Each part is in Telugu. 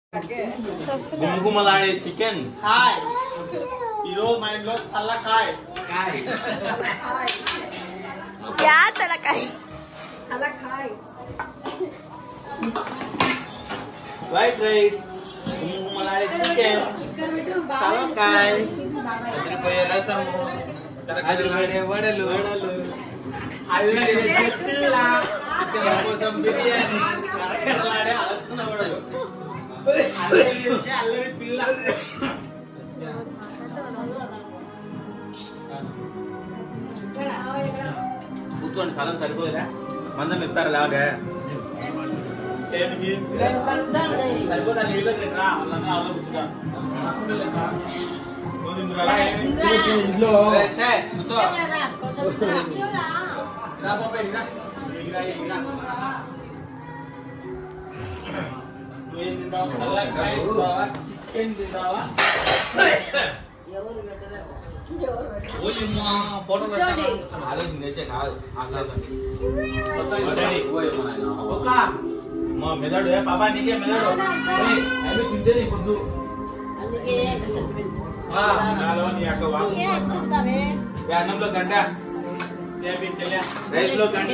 గుమగుమలాడే చికెన్ హాయ్ ఈరోజు మా ఇంట్లో తల్లకాయ యా తలకాయ వైట్ రైస్ గుమగుమలాడే చికెన్ తలకాయ అదిరిపోయే రసము కరకరలాడే వడలు అల్లరి పిల్ల చికెన్ కోసం బిర్యానీ కరకరలాడే అలసంద వడలు అల్లరి చేసే అల్లరి పిల్ల కూర్చోండి స్థలం సరిపోదురా మందం ఇస్తారు లేవగా ఏంటి మీరు? సరిపోతా నీళ్ళు రా వాళ్ళందరూ ఆలో కూర్చుంటా ఇంట్లో ఛే, కూర్చో రా బాబు, ఇట్రా. ఇట్రా, ఇట్రా. నువ్వేం తింటావు తల్లకాయ తింటావా చికెన్ తింటావా ఓయమ్మా ఫోటో ఆలోచన చేసే కాదు ఆలోచన ఒక మా మెదడు ఏ పాపా నీకే మెదడు ఏయ్, అవి తింటే నీ పొద్దు ఆ, నాలో నీ అక్క వాకు. ఏ అన్నంలో గంట చేపి చెల్లె రైస్ లో గంట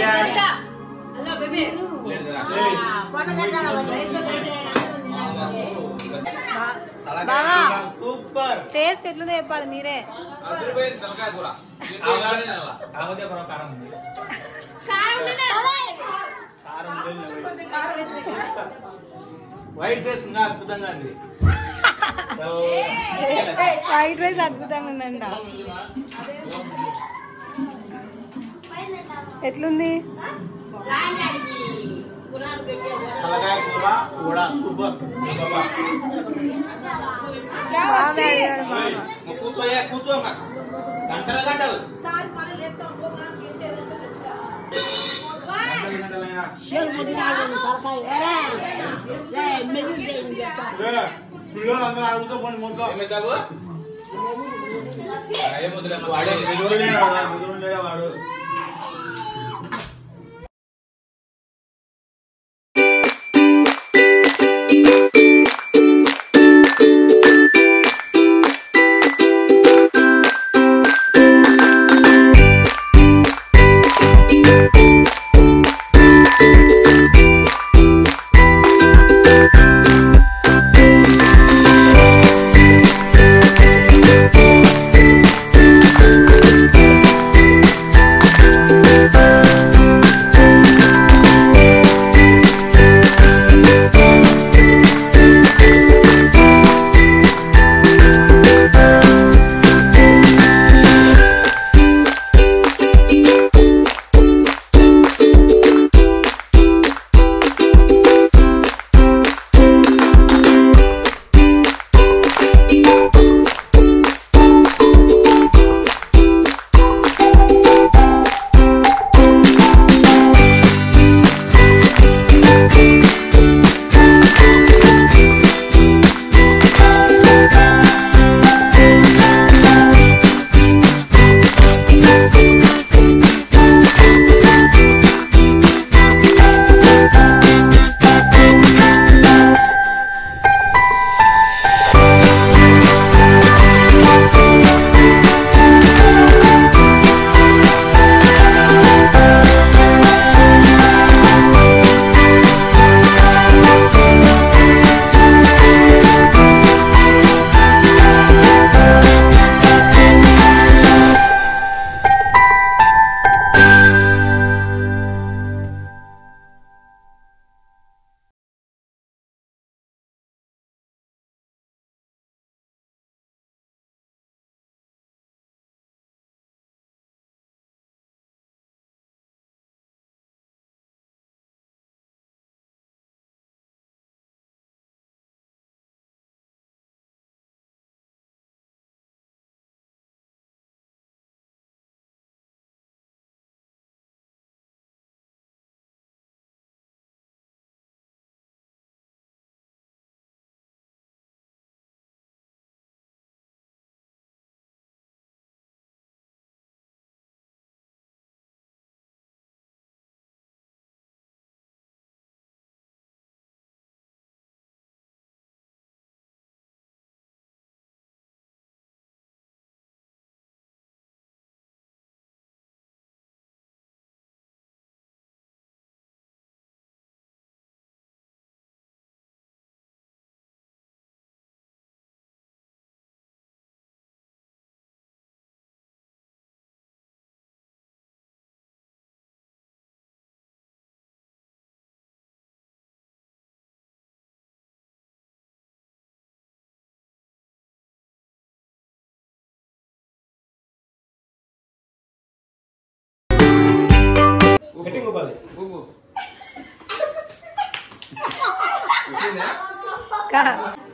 బావా సూపర్ టేస్ట్ ఎట్లుందో చెప్పాలి మీరే అదిరిపోయింది తలకాయ కూర దీంట్లో ఇలానే తినాలా? కాకపోతే ఒక కారం ఉంది కారం లేదు వైట్ రైస్ ఇంకా అద్భుతంగా ఉంది ఫ్రైడ్ రైస్ అద్భుతంగా ఉందంట ఎట్లుంది తలకాయ కూర కూడా సూపర్ బాగా అడిగాడు బావ. ఏయ్, నువ్వు కూర్చోయే కూర్చో అమ్మా. గంటలు గంటలు గంటలు గంటలైనా పిల్లలు అందరూ అడుగుతూ పోనీ మొత్తం ఏమి తాగు? ఏమొద్దులే, మా వాడే వాడే. నిధులు లేడా, నిధులు లేడా వాడు ఆ ఊపు. వచ్చిందా? కా-